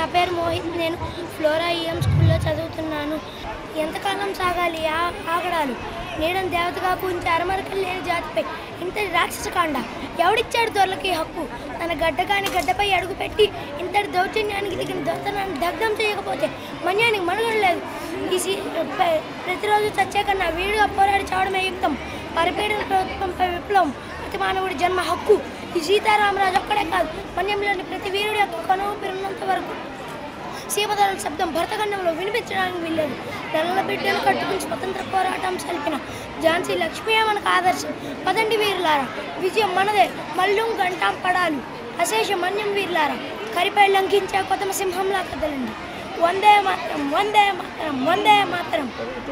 పేరు మోహిత్ నేను flora EM స్కూల్లో చదువుతున్నాను ఎంతకాలం సాగాలి ఆ ఆగడాలు నేడని దేవతగా పూంచి అరమరకలు లేని జాతిపై ఇంతటి రాక్షసకాండ ఎవడిచ్చాడు దొరలకి హక్కు తన గడ్డకాని గడ్డపై అడుగుపెట్టి ఇంతటి దౌర్జన్యానికి దిగిన దొత్తనాన్ని దగ్ధం చేయకపోతే మన్యానికి మనుగడ లేదు ఈ సీ- ప- ప్రతిరోజు చచ్చే కన్నా వీడుగా పోరాడి చావడమే యుక్తం పరిపీడన ప్రభుత్వంపై విప్లవం ప్రతి మానవుడి జన్మ హక్కు ఈ సీతారామరాజు ఒక్కడే కాదు మన్యంలోని ప్రతి వీరుడి యొక్క కనువు ఉన్నంత వరకు సీమధరల శబ్దం భరతఖండంలో వినిపించడానికి వీల్లేదు నెలల బిడ్డలు కట్టుకుని స్వతంత్ర పోరాటం సలిపిన ఝాన్సీ లక్ష్మీయే మనకు ఆదర్శం పదండి వీరులారా విజయం మనదే మల్లుం గంటాం పడాలి అశేష మన్యం వీరులారా కరిపై లంఘించే కొత్తమ సింహంలా కదలండి వందే మాతరం వందే మాతరం వందే మాతరం